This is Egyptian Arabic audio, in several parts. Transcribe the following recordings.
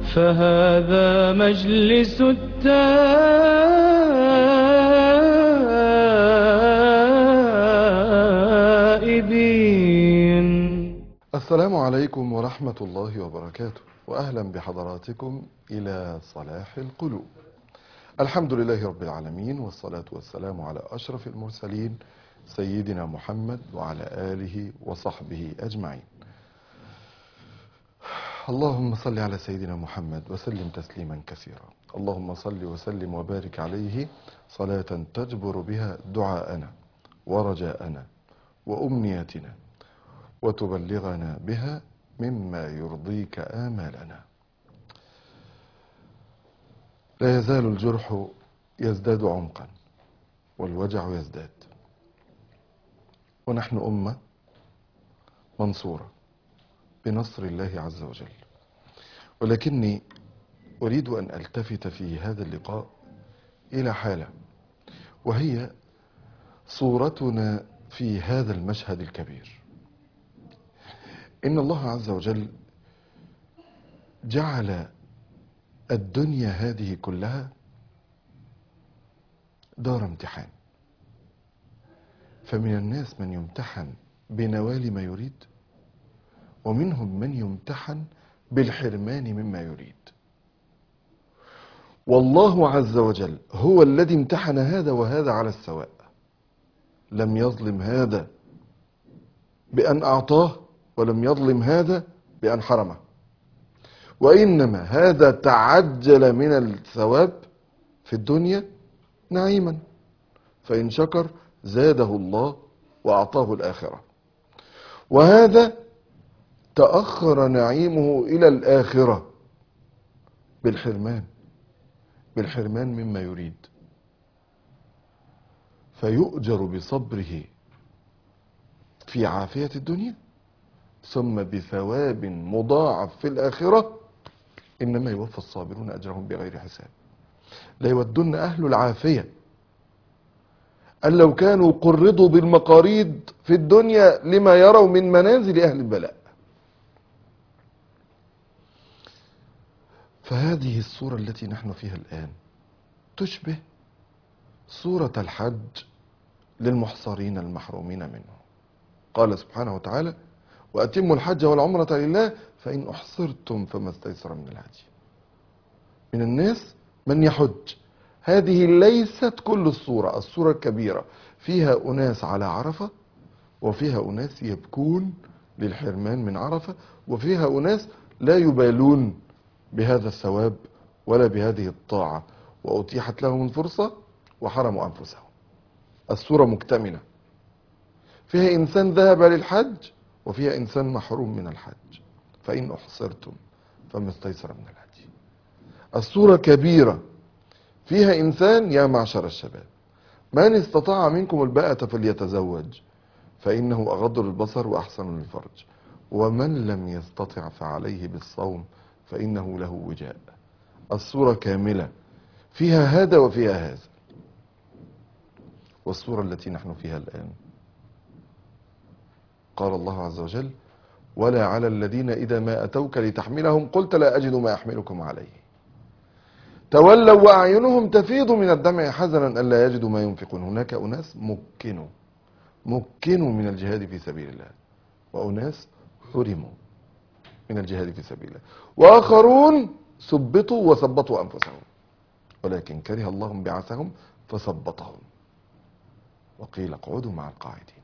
فهذا مجلس التائبين السلام عليكم ورحمة الله وبركاته وأهلا بحضراتكم إلى صلاح القلوب الحمد لله رب العالمين والصلاة والسلام على أشرف المرسلين سيدنا محمد وعلى آله وصحبه أجمعين اللهم صل على سيدنا محمد وسلم تسليما كثيرا اللهم صل وسلم وبارك عليه صلاة تجبر بها دعاءنا ورجاءنا وأمنياتنا وتبلغنا بها مما يرضيك آمالنا لا يزال الجرح يزداد عمقا والوجع يزداد ونحن أمة منصورة بنصر الله عز وجل ولكني أريد أن ألتفت في هذا اللقاء إلى حالة وهي صورتنا في هذا المشهد الكبير إن الله عز وجل جعل الدنيا هذه كلها دار امتحان فمن الناس من يمتحن بنوال ما يريد ومنهم من يمتحن بالحرمان مما يريد والله عز وجل هو الذي امتحن هذا وهذا على السواء لم يظلم هذا بأن أعطاه ولم يظلم هذا بأن حرمه وإنما هذا تعجل من الثواب في الدنيا نعيما فإن شكر زاده الله وأعطاه الآخرة وهذا تأخر نعيمه إلى الآخرة بالحرمان بالحرمان مما يريد فيؤجر بصبره في عافية الدنيا ثم بثواب مضاعف في الآخرة إنما يوفى الصابرون أجرهم بغير حساب لا يودن أهل العافية أن لو كانوا قرضوا بالمقاريض في الدنيا لما يروا من منازل أهل البلاء فهذه الصورة التي نحن فيها الآن تشبه صورة الحج للمحصرين المحرومين منه قال سبحانه وتعالى وأتموا الحج والعمرة لله فإن أحصرتم فما استيسر من الهدي من الناس من يحج هذه ليست كل الصورة الصورة الكبيرة فيها أناس على عرفة وفيها أناس يبكون للحرمان من عرفة وفيها أناس لا يبالون بهذا الثواب ولا بهذه الطاعة وأتيحت لهم الفرصة وحرموا أنفسهم الصورة مكتملة فيها إنسان ذهب للحج وفيها إنسان محروم من الحج فإن أحصرتم فما استيسر من الهدي الصورة كبيرة فيها إنسان يا معشر الشباب من استطاع منكم الباءة فليتزوج فإنه أغض للبصر وأحسن للفرج ومن لم يستطع فعليه بالصوم فإنه له وجاء الصورة كاملة فيها هذا وفيها هذا والصورة التي نحن فيها الآن قال الله عز وجل ولا على الذين إذا ما أتوك لتحملهم قلت لا أجد ما أحملكم عليه تولوا وأعينهم تفيض من الدمع حزنا ألا يجدوا ما ينفقون هناك أناس مكنوا مكنوا من الجهاد في سبيل الله وأناس حرموا من الجهاد في سبيل الله وآخرون ثبطوا وثبطوا أنفسهم ولكن كره الله بعثهم فثبطهم وقيل اقعدوا مع القاعدين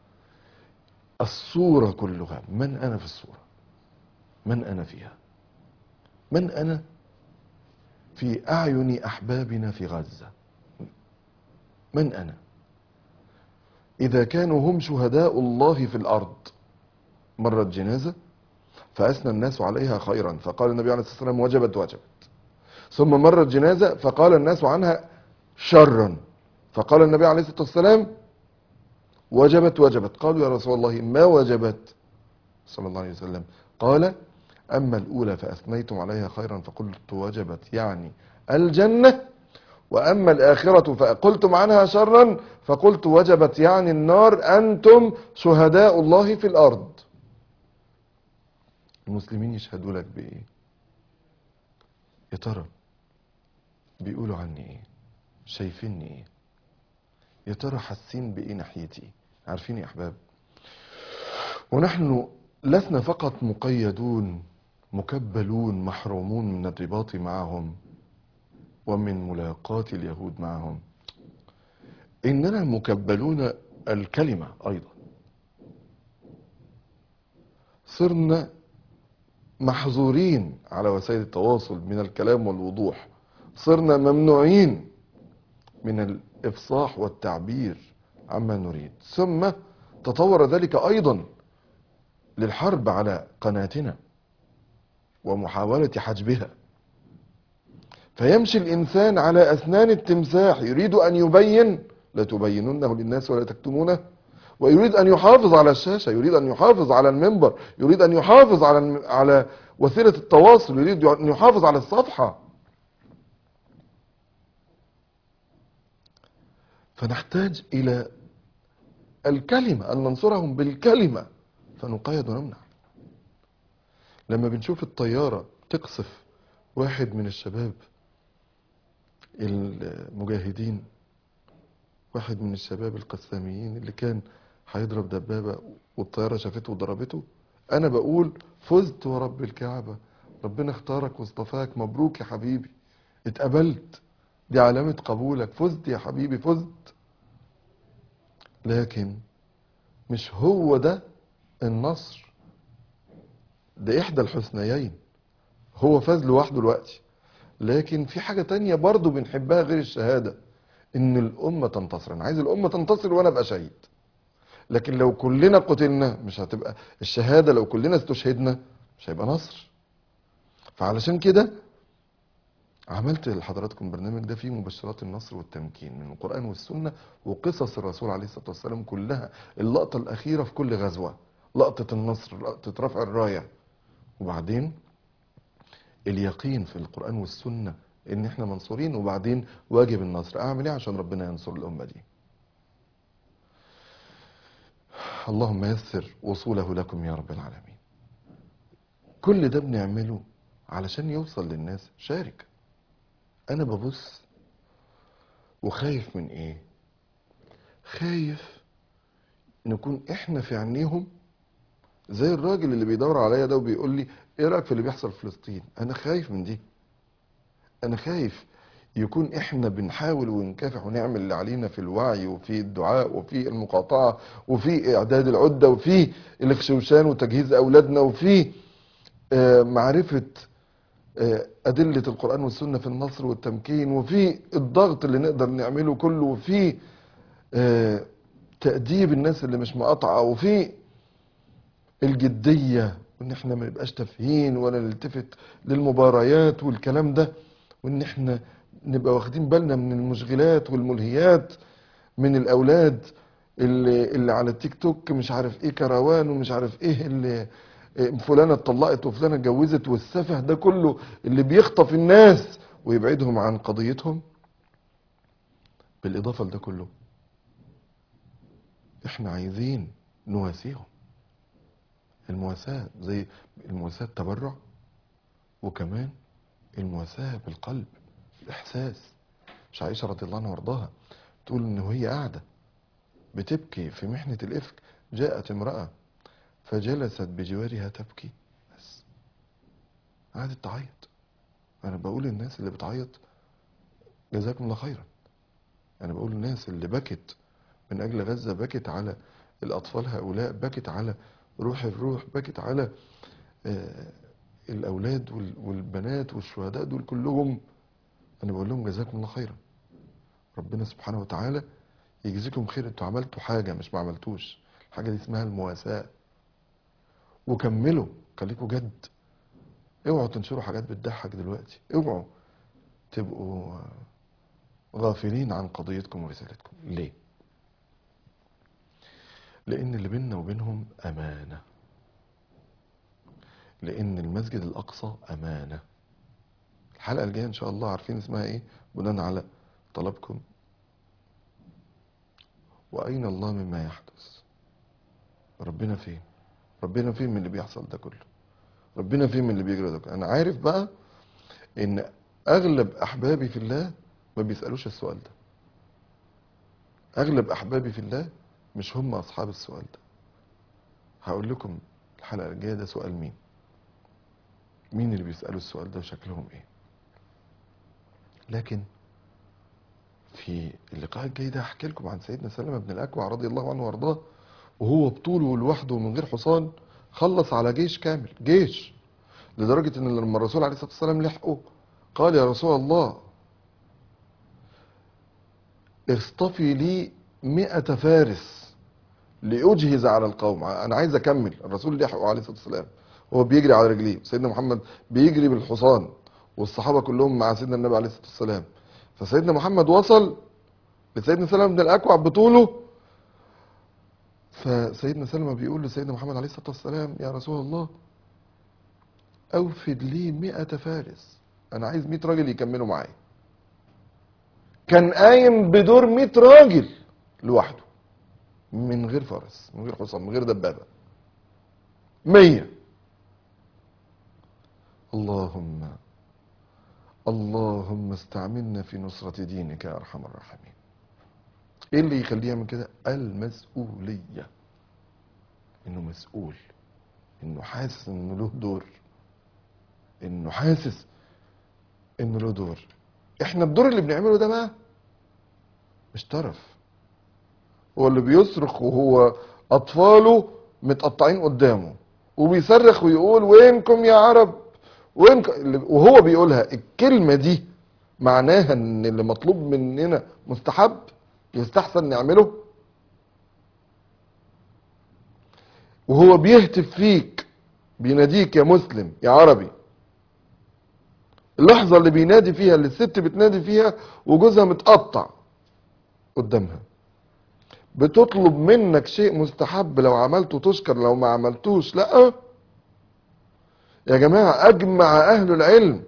الصورة كلها من أنا في الصورة من أنا فيها من أنا في أعين أحبابنا في غزة من أنا إذا كانوا هم شهداء الله في الأرض مرت جنازة فأثنى الناس عليها خيرا فقال النبي عليه الصلاة والسلام وجبت وجبت ثم مرت جنازة فقال الناس عنها شرا فقال النبي عليه الصلاة والسلام وجبت وجبت قالوا يا رسول الله ما وجبت صلى الله عليه وسلم قال أما الأولى فأثنيتم عليها خيرا فقلت وجبت يعني الجنة وأما الآخرة فقلتم عنها شرا فقلت وجبت يعني النار أنتم شهداء الله في الأرض المسلمين يشهدوا لك بإيه يا ترى بيقولوا عني ايه شايفيني ايه يا ترى حاسين بايه ناحيتي عارفين يا احباب ونحن لسنا فقط مقيدون مكبلون محرومون من الرباط معهم ومن ملاقاة اليهود معهم إننا مكبلون الكلمة أيضا صرنا محظورين على وسائل التواصل من الكلام والوضوح صرنا ممنوعين من الإفصاح والتعبير عما نريد ثم تطور ذلك أيضا للحرب على قناتنا ومحاولة حجبها فيمشي الإنسان على أسنان التمساح يريد أن يبين لا تبيننه للناس ولا تكتمونه ويريد أن يحافظ على الشاشة يريد أن يحافظ على المنبر يريد أن يحافظ على الم- على وسيلة التواصل يريد أن يحافظ على الصفحة فنحتاج إلى الكلمة أن ننصرهم بالكلمة فنقيد ونمنع لما بنشوف الطيارة تقصف واحد من الشباب المجاهدين واحد من الشباب القساميين اللي كان هيضرب دبابة والطيارة شافته وضربته أنا بقول فزت ورب الكعبة ربنا اختارك واصطفاك مبروك يا حبيبي اتقبلت دي علامة قبولك فزت يا حبيبي فزت لكن مش هو ده النصر ده إحدى الحسنيين هو فاز لوحده دلوقتي لكن في حاجة تانية برضو بنحبها غير الشهادة ان الامة تنتصر انا عايز الامة تنتصر وانا ابقى شهيد لكن لو كلنا قتلنا مش هتبقى الشهادة لو كلنا استشهدنا مش هيبقى نصر فعلشان كده عملت لحضراتكم برنامج ده فيه مبشرات النصر والتمكين من القرآن والسنة وقصص الرسول عليه الصلاة والسلام كلها اللقطة الأخيرة في كل غزوة لقطة النصر لقطة رفع الراية وبعدين اليقين في القرآن والسنة ان احنا منصورين وبعدين واجب النصر اعمل ايه عشان ربنا ينصر الامة دي اللهم يسر وصوله لكم يا رب العالمين كل ده بنعمله علشان يوصل للناس شارك انا ببص وخايف من ايه خايف نكون احنا في عينيهم زي الراجل اللي بيدور عليا ده وبيقول لي ايه رايك في اللي بيحصل في فلسطين انا خايف من دي انا خايف يكون احنا بنحاول ونكافح ونعمل اللي علينا في الوعي وفي الدعاء وفي المقاطعة وفي اعداد العدة وفي الخشوشان وتجهيز اولادنا وفي آه، معرفة آه، أدلة القرآن والسنة في النصر والتمكين وفي الضغط اللي نقدر نعمله كله وفي آه، تأديب الناس اللي مش مقاطعة وفي الجدية وان احنا ما نبقاش تافهين ولا نلتفت للمباريات والكلام ده وان احنا نبقى واخدين بالنا من المشغلات والملهيات من الاولاد اللي, اللي على التيك توك مش عارف ايه كروان ومش عارف ايه اللي إيه فلانة اتطلقت وفلانة اتجوزت والسفه ده كله اللي بيخطف الناس ويبعدهم عن قضيتهم بالاضافة لده كله احنا عايزين نواسيهم المواساة زي المواساة التبرع وكمان المواساة بالقلب الإحساس مش عائشة رضي الله عنها وارضاها تقول إن وهي قاعدة بتبكي في محنة الإفك جاءت امرأة فجلست بجوارها تبكي بس قعدت تعيط أنا بقول للناس اللي بتعيط جزاكم الله خيرا أنا بقول للناس اللي بكت من أجل غزة بكت على الأطفال هؤلاء بكت على روح الروح بكت على آه، الأولاد وال- والبنات والشهداء دول كلهم أنا بقول لهم جزاكم الله خيرا ربنا سبحانه وتعالى يجزيكم خير انتوا عملتوا حاجة مش ما عملتوش الحاجة دي اسمها المواساة وكملوا خليكوا جد اوعوا تنشروا حاجات بتضحك دلوقتي اوعوا تبقوا غافلين عن قضيتكم ورسالتكم ليه لان اللي بيننا وبينهم امانه لان المسجد الاقصى امانه الحلقه الجايه ان شاء الله عارفين اسمها ايه بناء على طلبكم واين الله مما يحدث ربنا فين ربنا فين من اللي بيحصل ده كله ربنا فين من اللي بيجري ده كله انا عارف بقى ان اغلب احبابي في الله ما بيسالوش السؤال ده اغلب احبابي في الله مش هم اصحاب السؤال ده هقول لكم الحلقه الجايه ده سؤال مين مين اللي بيسالوا السؤال ده وشكلهم ايه لكن في اللقاء الجاي ده هحكي لكم عن سيدنا سلمة بن الأكوع رضي الله عنه وارضاه وهو بطوله لوحده من غير حصان خلص على جيش كامل جيش لدرجة ان لما الرسول عليه الصلاة والسلام لحقه قال يا رسول الله اصطفي لي مئة فارس لأجهز على القوم أنا عايز أكمل الرسول لحقه عليه الصلاة والسلام هو بيجري على رجليه سيدنا محمد بيجري بالحصان والصحابة كلهم مع سيدنا النبي عليه الصلاة والسلام فسيدنا محمد وصل لسيدنا سلمة بن الأكوع بطوله فسيدنا سلمة بيقول لسيدنا محمد عليه الصلاة والسلام يا رسول الله أوفد لي مئة فارس أنا عايز مئة راجل يكملوا معايا كان قايم بدور مئة راجل لوحده من غير فرس من غير حصان من غير دبابة مية اللهم اللهم استعملنا في نصرة دينك يا أرحم الراحمين ايه اللي يخليها من كده المسؤولية انه مسؤول انه حاسس انه له دور انه حاسس انه له دور احنا الدور اللي بنعمله ده بقى مش طرف هو اللي بيصرخ وهو اطفاله متقطعين قدامه وبيصرخ ويقول وينكم يا عرب وينكم وهو بيقولها الكلمة دي معناها ان اللي مطلوب مننا مستحب يستحسن نعمله وهو بيهتف فيك بيناديك يا مسلم يا عربي اللحظة اللي بينادي فيها اللي الست بتنادي فيها وجوزها متقطع قدامها بتطلب منك شيء مستحب لو عملته تشكر لو ما عملتوش لا يا جماعة أجمع أهل العلم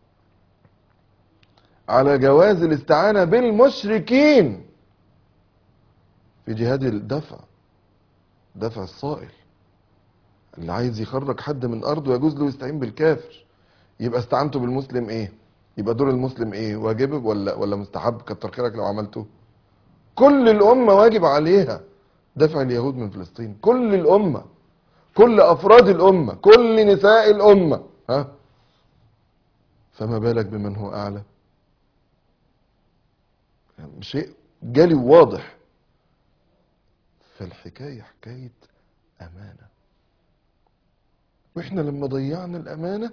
على جواز الاستعانة بالمشركين في جهاد الدفع دفع الصائل اللي عايز يخرج حد من أرضه يجوز له يستعين بالكافر يبقى استعنته بالمسلم ايه يبقى دور المسلم ايه واجب ولا ولا مستحب كتر خيرك لو عملته كل الأمة واجب عليها دفع اليهود من فلسطين كل الأمة كل أفراد الأمة كل نساء الأمة ها فما بالك بمن هو أعلى يعني شيء جالي واضح فالحكاية حكاية أمانة وإحنا لما ضيعنا الأمانة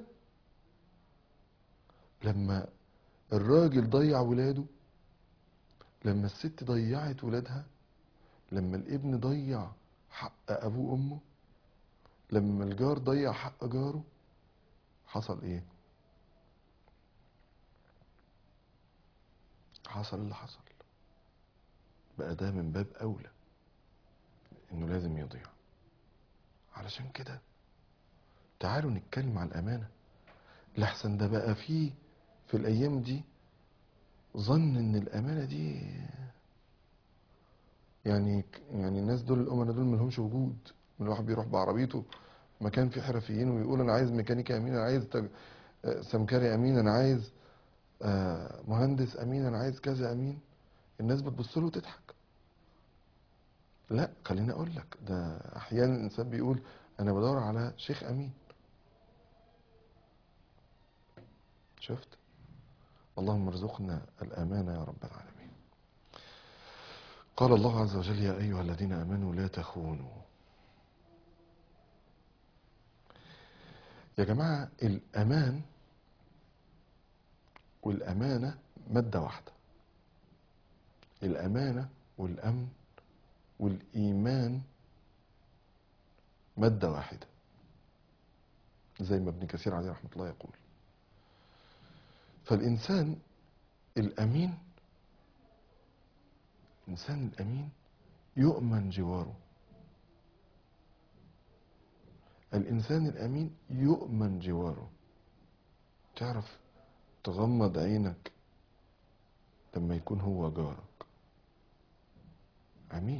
لما الراجل ضيع ولاده لما الست ضيعت ولادها لما الابن ضيع حق ابوه وامه لما الجار ضيع حق جاره حصل ايه حصل اللي حصل بقى ده من باب اولى انه لازم يضيع علشان كده تعالوا نتكلم عن الامانه لحسن ده بقى فيه في الايام دي ظن ان الامانه دي يعني يعني الناس دول الامناء دول ملهمش وجود الواحد بيروح بعربيته مكان فيه حرفيين ويقول انا عايز ميكانيكي امين انا عايز تج... آه، سمكري امين انا عايز آه، مهندس امين انا عايز كذا امين الناس بتبص له وتضحك لا خليني اقول لك ده احيانا الانسان بيقول انا بدور على شيخ امين شفت اللهم ارزقنا الامانه يا رب العالمين قال الله عز وجل يا ايها الذين امنوا لا تخونوا يا جماعه الامان والامانه ماده واحده الامانه والامن والايمان ماده واحده زي ما ابن كثير عليه رحمه الله يقول فالإنسان الأمين الإنسان الأمين يؤمن جواره الإنسان الأمين يؤمن جواره تعرف تغمض عينك لما يكون هو جارك أمين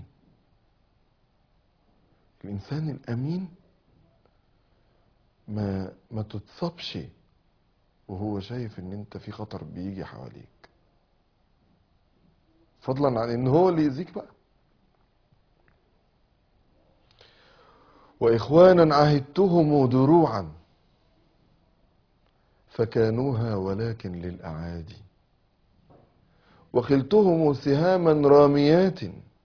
الإنسان الأمين ما ما تتصابش وهو شايف ان انت في خطر بيجي حواليك فضلا عن ان هو اللي يأذيك بقى واخوانا عهدتهم دروعا فكانوها ولكن للاعادي وخلتهم سهاما راميات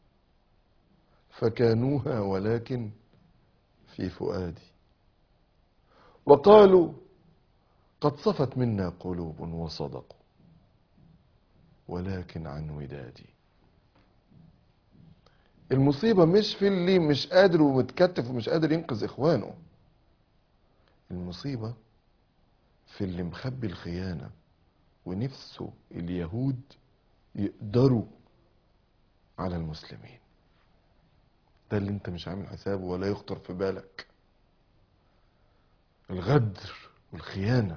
فكانوها ولكن في فؤادي وقالوا قد صفت منا قلوب وصدقوا ولكن عن ودادي المصيبة مش في اللي مش قادر ومتكتف ومش قادر ينقذ إخوانه المصيبة في اللي مخبي الخيانة ونفسه اليهود يقدروا على المسلمين ده اللي انت مش عامل حسابه ولا يخطر في بالك الغدر والخيانة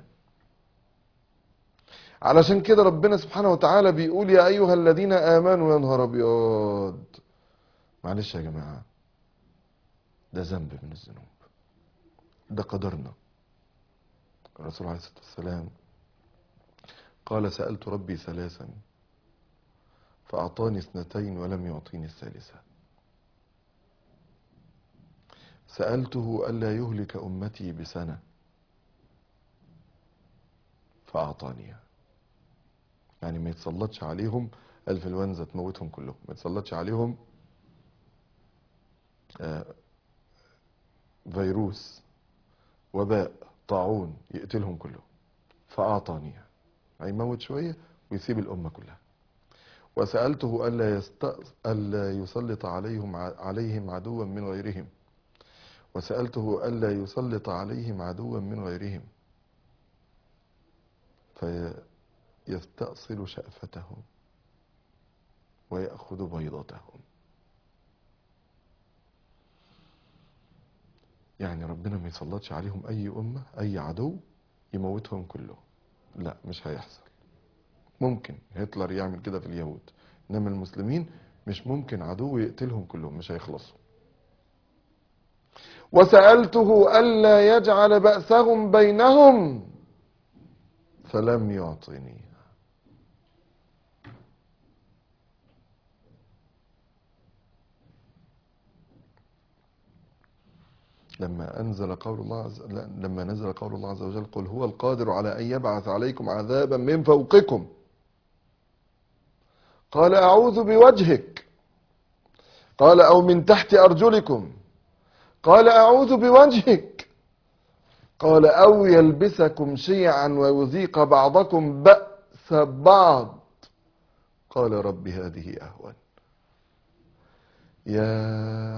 علشان كده ربنا سبحانه وتعالى بيقول يا أيها الذين آمنوا يا نهار أبيض معلش يا جماعة ده ذنب من الذنوب ده قدرنا الرسول عليه الصلاة والسلام قال سألت ربي ثلاثا فأعطاني اثنتين ولم يعطيني الثالثة سألته ألا يهلك أمتي بسنة فأعطانيها يعني ما يتسلطش عليهم الفلونزا تموتهم كلهم ما يتسلطش عليهم آه، فيروس وباء طاعون يقتلهم كلهم فأعطانيها هيموت شوية ويسيب الأمة كلها وسألته ألا, يست... ألا يسلط عليهم ع- عليهم عدوا من غيرهم وسألته ألا يسلط عليهم عدوا من غيرهم فيستأصل شأفتهم ويأخذ بيضتهم يعني ربنا ما يسلطش عليهم أي أمة أي عدو يموتهم كلهم لا مش هيحصل ممكن هتلر يعمل كده في اليهود إنما المسلمين مش ممكن عدو يقتلهم كلهم مش هيخلصوا وسألته ألا يجعل بأسهم بينهم فلم يعطني لما أنزل قول الله عز لا، لما نزل قول الله عز وجل قل هو القادر على أن يبعث عليكم عذابا من فوقكم قال أعوذ بوجهك قال أو من تحت أرجلكم قال أعوذ بوجهك قال أو يلبسكم شيعا ويذيق بعضكم بأس بعض قال رب هذه أهون يا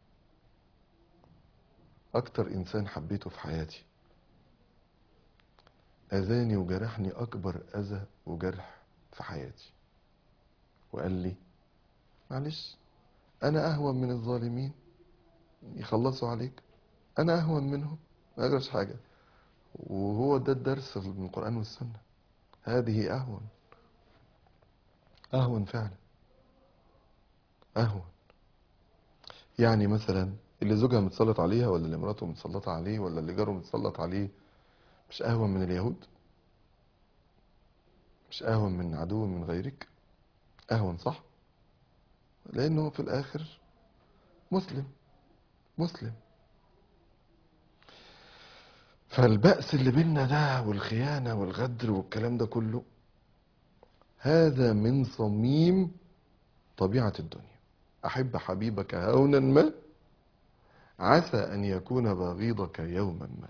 أكتر إنسان حبيته في حياتي أذاني وجرحني أكبر أذى وجرح في حياتي وقال لي معلش أنا أهون من الظالمين يخلصوا عليك أنا أهون منهم ما أجرش حاجة وهو ده الدرس من القرآن والسنة هذه أهون أهون فعلا أهون يعني مثلا اللي زوجها متسلط عليها ولا اللي مراته متسلطة عليه ولا اللي جاره متسلط عليه مش أهون من اليهود مش أهون من عدو من غيرك أهون صح لأنه في الآخر مسلم مسلم فالبأس اللي بينا ده والخيانة والغدر والكلام ده كله هذا من صميم طبيعة الدنيا أحب حبيبك هونا ما عسى أن يكون بغيضك يوما ما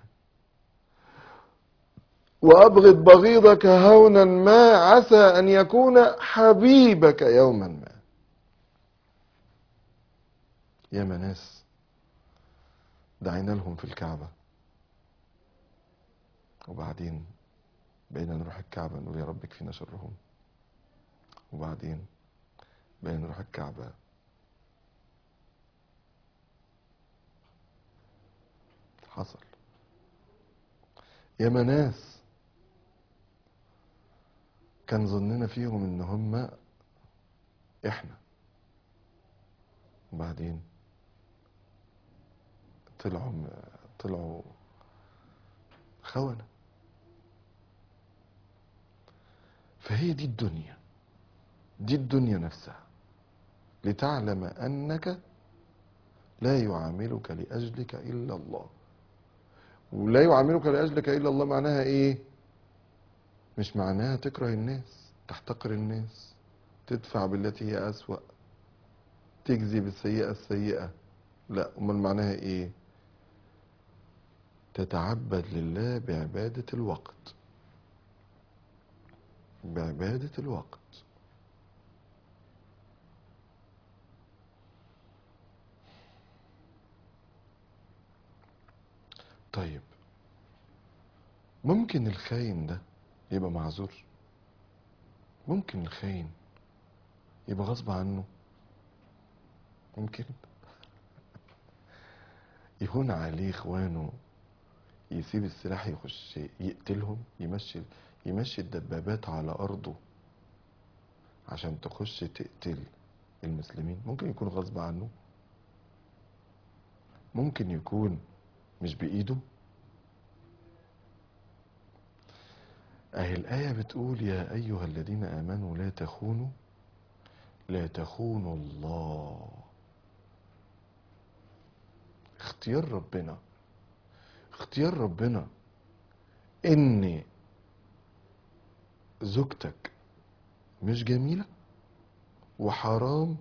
وأبغض بغيضك هونا ما عسى أن يكون حبيبك يوما ما يا ناس دعينا لهم في الكعبة وبعدين بقينا نروح الكعبة نقول يا رب اكفينا شرهم وبعدين بقينا نروح الكعبة حصل يا ناس كان ظننا فيهم ان هم احنا وبعدين طلعوا طلعوا خونة فهي دي الدنيا دي الدنيا نفسها لتعلم انك لا يعاملك لاجلك الا الله ولا يعاملك لاجلك الا الله معناها ايه مش معناها تكره الناس تحتقر الناس تدفع بالتي هي اسوا تجزي بالسيئه السيئه لا امال معناها ايه تتعبد لله بعباده الوقت بعباده الوقت طيب ممكن الخاين ده يبقى معذور ممكن الخاين يبقى غصب عنه ممكن يهون عليه اخوانه يسيب السلاح يخش يقتلهم يمشي يمشي الدبابات على ارضه عشان تخش تقتل المسلمين ممكن يكون غصب عنه ممكن يكون مش بإيده أهي الآية بتقول يا أيها الذين آمنوا لا تخونوا لا تخونوا الله اختيار ربنا اختيار ربنا ان زوجتك مش جميلة وحرام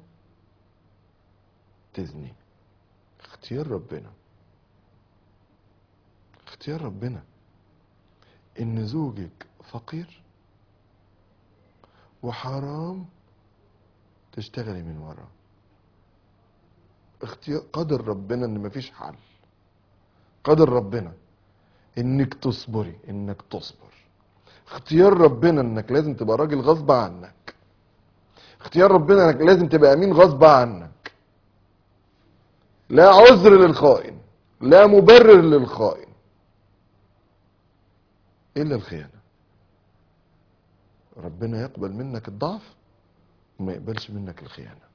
تزني اختيار ربنا اختيار ربنا ان زوجك فقير وحرام تشتغلي من وراه اختيار قدر ربنا ان مفيش حل قدر ربنا انك تصبري انك تصبر اختيار ربنا انك لازم تبقى راجل غصب عنك اختيار ربنا انك لازم تبقى امين غصب عنك لا عذر للخائن لا مبرر للخائن الا الخيانه ربنا يقبل منك الضعف وما يقبلش منك الخيانه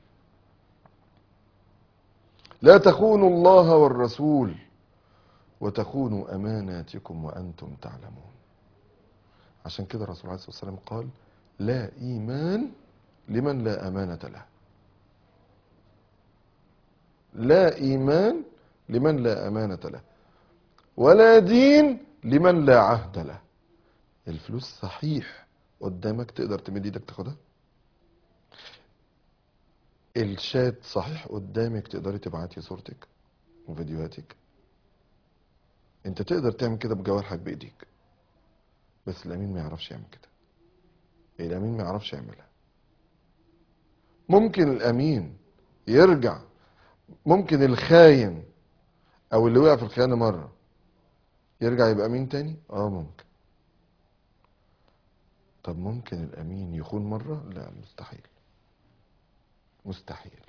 لا تخونوا الله والرسول وتخونوا اماناتكم وانتم تعلمون عشان كده الرسول عليه الصلاه والسلام قال لا ايمان لمن لا امانه له لا ايمان لمن لا امانه له ولا دين لمن لا عهد له الفلوس صحيح قدامك تقدر تمد ايدك تاخدها الشات صحيح قدامك تقدري تبعتي صورتك وفيديوهاتك انت تقدر تعمل كده بجوارحك بايديك بس الامين ما يعرفش يعمل كده الامين ما يعرفش يعملها ممكن الامين يرجع ممكن الخاين او اللي وقع في الخيانه مره يرجع يبقى امين تاني اه ممكن طب ممكن الامين يخون مره لا مستحيل مستحيل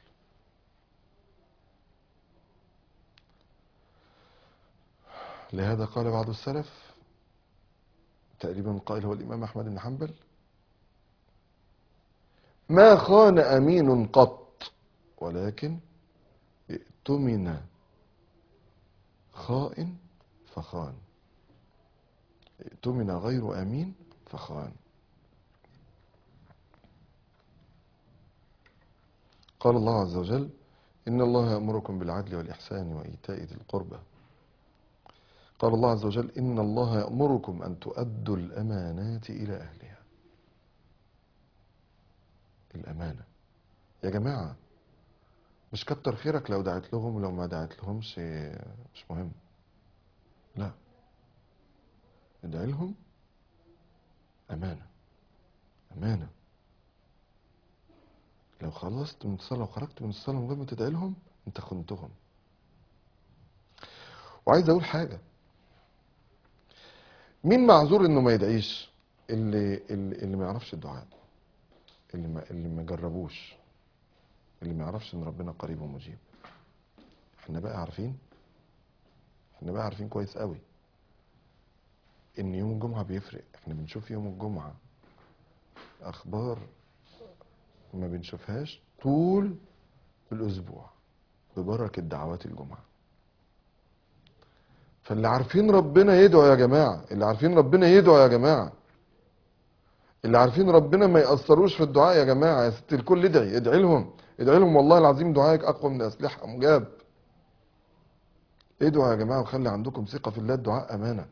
لهذا قال بعض السلف تقريبا القائل هو الامام احمد بن حنبل ما خان امين قط ولكن ائتمن خائن فخان ائتمن غير امين فخان قال الله عز وجل إن الله يأمركم بالعدل والإحسان وإيتاء ذي القربى قال الله عز وجل إن الله يأمركم أن تؤدوا الأمانات إلى أهلها الأمانة يا جماعة مش كتر خيرك لو دعت لهم ولو ما دعت لهمش مش مهم لا ادعي لهم أمانة أمانة لو خلصت من الصلاة وخرجت من الصلاة من غير ما تدعي لهم انت خنتهم وعايز اقول حاجة مين معذور انه ما يدعيش اللي اللي, اللي ما يعرفش الدعاء اللي ما اللي ما جربوش اللي ما يعرفش ان ربنا قريب ومجيب احنا بقى عارفين احنا بقى عارفين كويس قوي ان يوم الجمعة بيفرق احنا بنشوف يوم الجمعة اخبار ما بنشوفهاش طول الاسبوع ببركة دعوات الجمعة فاللي عارفين ربنا يدعوا يا جماعة اللي عارفين ربنا يدعوا يا جماعة اللي عارفين ربنا ما يأثروش في الدعاء يا جماعة يا ست الكل ادعي ادعي لهم ادعي لهم والله العظيم دعائك أقوى من الأسلحة مجاب ادعوا يا جماعة وخلي عندكم ثقة في الله الدعاء أمانة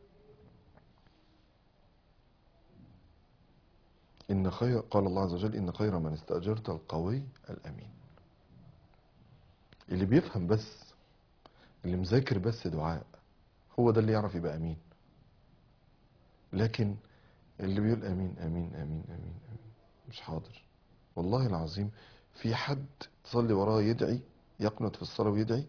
إن خير قال الله عز وجل إن خير من استأجرت القوي الأمين اللي بيفهم بس اللي مذاكر بس دعاء هو ده اللي يعرف يبقى أمين لكن اللي بيقول أمين أمين أمين أمين, أمين مش حاضر والله العظيم في حد تصلي وراه يدعي يقنط في الصلاة ويدعي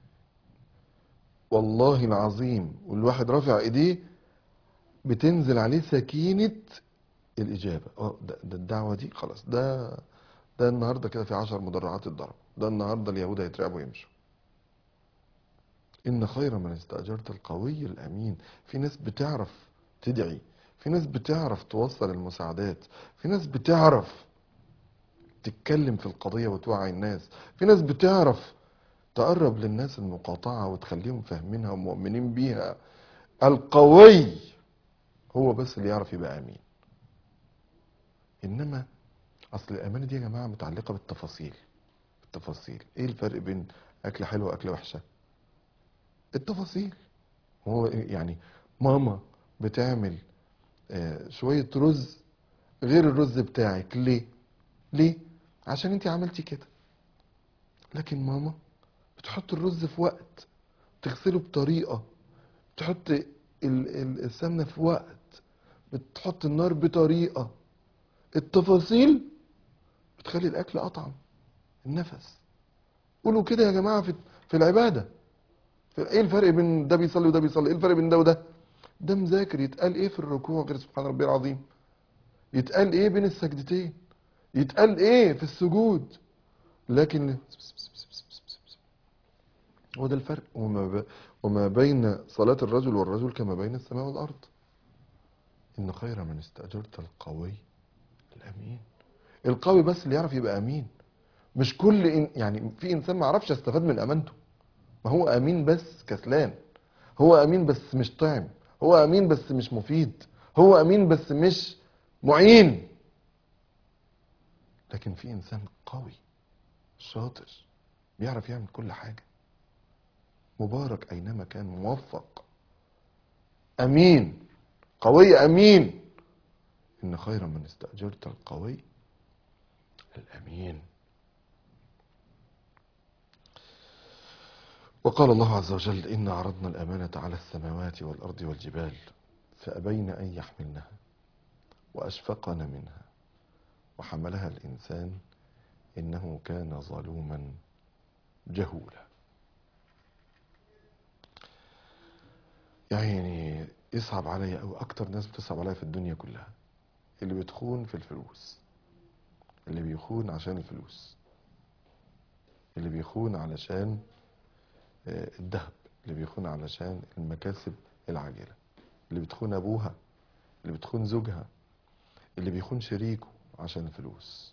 والله العظيم والواحد رافع ايديه بتنزل عليه سكينة الإجابة اه ده, ده الدعوة دي خلاص ده ده النهاردة كده في عشر مدرعات الضرب ده النهاردة اليهود هيترعبوا ويمشوا إن خير من استأجرت القوي الأمين في ناس بتعرف تدعي في ناس بتعرف توصل المساعدات في ناس بتعرف تتكلم في القضية وتوعي الناس في ناس بتعرف تقرب للناس المقاطعة وتخليهم فاهمينها ومؤمنين بيها القوي هو بس اللي يعرف يبقى أمين إنما أصل الأمانة دي يا جماعة متعلقة بالتفاصيل التفاصيل إيه الفرق بين أكلة حلوة وأكلة وحشة التفاصيل هو يعني ماما بتعمل آه، شوية رز غير الرز بتاعك ليه ليه عشان انت عملتي كده لكن ماما بتحط الرز في وقت تغسله بطريقة تحط ال- ال- السمنة في وقت بتحط النار بطريقة التفاصيل بتخلي الأكل أطعم النفس قولوا كده يا جماعة في في العبادة في- ايه الفرق بين ده بيصلي وده بيصلي ايه الفرق بين ده وده ده مذاكر يتقال ايه في الركوع غير سبحان ربي العظيم يتقال ايه بين السجدتين يتقال ايه في السجود لكن هو ده الفرق وما, ب... وما بين صلاة الرجل والرجل كما بين السماء والأرض إن خير من استأجرت القوي الأمين القوي بس اللي يعرف يبقى أمين مش كل إن... يعني في إنسان ما يعرفش يستفاد من أمانته ما هو أمين بس كسلان هو أمين بس مش طعم هو أمين بس مش مفيد هو أمين بس مش معين لكن في إنسان قوي شاطر بيعرف يعمل كل حاجة مبارك أينما كان موفق أمين قوي أمين إن خير من استأجرت القوي الأمين وقال الله عز وجل إن عرضنا الأمانة على السماوات والأرض والجبال فأبين أن يحملنها وأشفقن منها وحملها الإنسان إنه كان ظلوما جهولا يعني يصعب عليا أو أكتر ناس بتصعب عليا في الدنيا كلها اللي بتخون في الفلوس اللي بيخون عشان الفلوس اللي بيخون علشان آه، الذهب اللي بيخون علشان المكاسب العاجلة اللي بتخون أبوها اللي بتخون زوجها اللي بيخون شريكه عشان الفلوس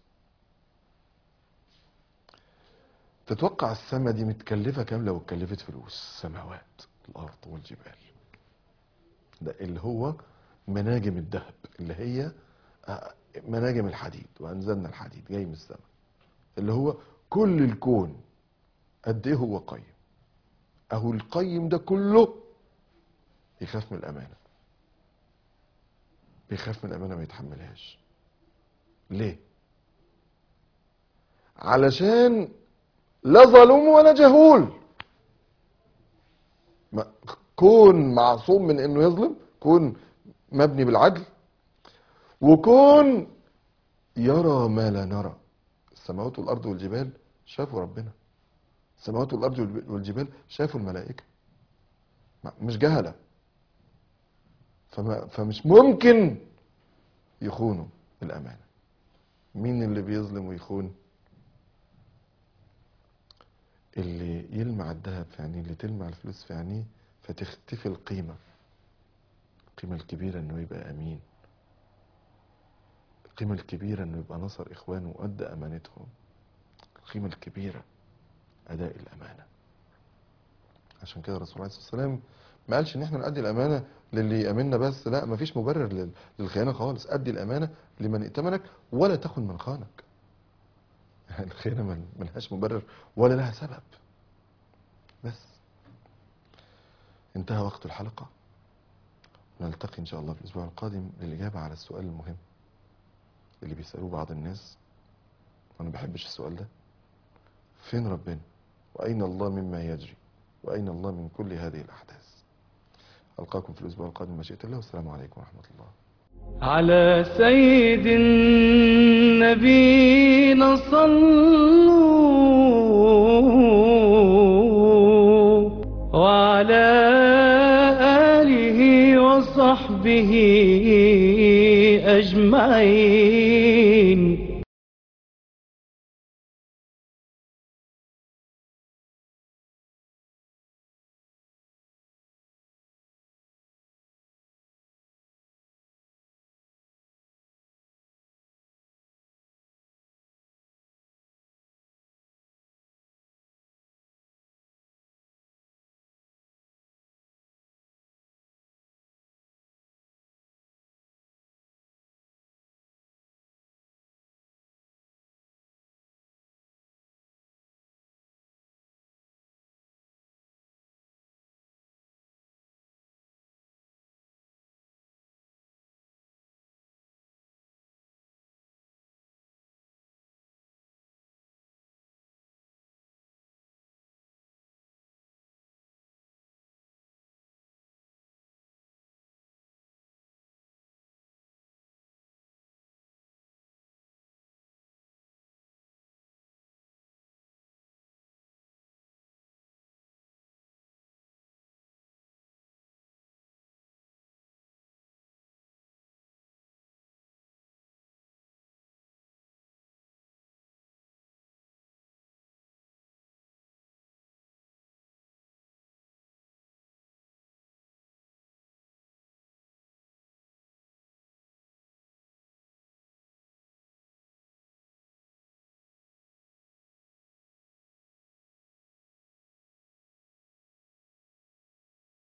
تتوقع السما دي متكلفة كام لو اتكلفت فلوس السماوات الأرض والجبال ده اللي هو مناجم الذهب اللي هي آه، مناجم الحديد وأنزلنا الحديد جاي من السماء اللي هو كل الكون قد ايه هو قيم اهو القيم ده كله بيخاف من الامانه بيخاف من الامانه ما يتحملهاش ليه علشان لا ظلوم ولا جهول ما- كون معصوم من انه يظلم كون مبني بالعدل وكون يرى ما لا نرى السماوات والارض والجبال شافوا ربنا السماوات والارض والب- والجبال شافوا الملائكه ما- مش جهله فما فمش ممكن يخونوا الامانه مين اللي بيظلم ويخون اللي يلمع الذهب في عينيه اللي تلمع الفلوس في عينيه فتختفي القيمه القيمه الكبيره انه يبقى امين القيمه الكبيره انه يبقى نصر اخوانه وادى امانتهم القيمه الكبيره أداء الأمانة عشان كده الرسول عليه الصلاة والسلام ما قالش ان احنا نأدي الامانه للي يامنا بس لا مفيش مبرر لل- للخيانه خالص ادي الامانه لمن ائتمنك ولا تخن من خانك يعني الخيانه مل- ملهاش مبرر ولا لها سبب بس انتهى وقت الحلقه نلتقي ان شاء الله في الاسبوع القادم للاجابه على السؤال المهم اللي بيسالوه بعض الناس وانا ما بحبش السؤال ده فين ربنا واين الله مما يجري واين الله من كل هذه الاحداث القاكم في الاسبوع القادم مشيئه الله والسلام عليكم ورحمه الله على سيد النبينا صلوا وعلى آله وصحبه أجمعين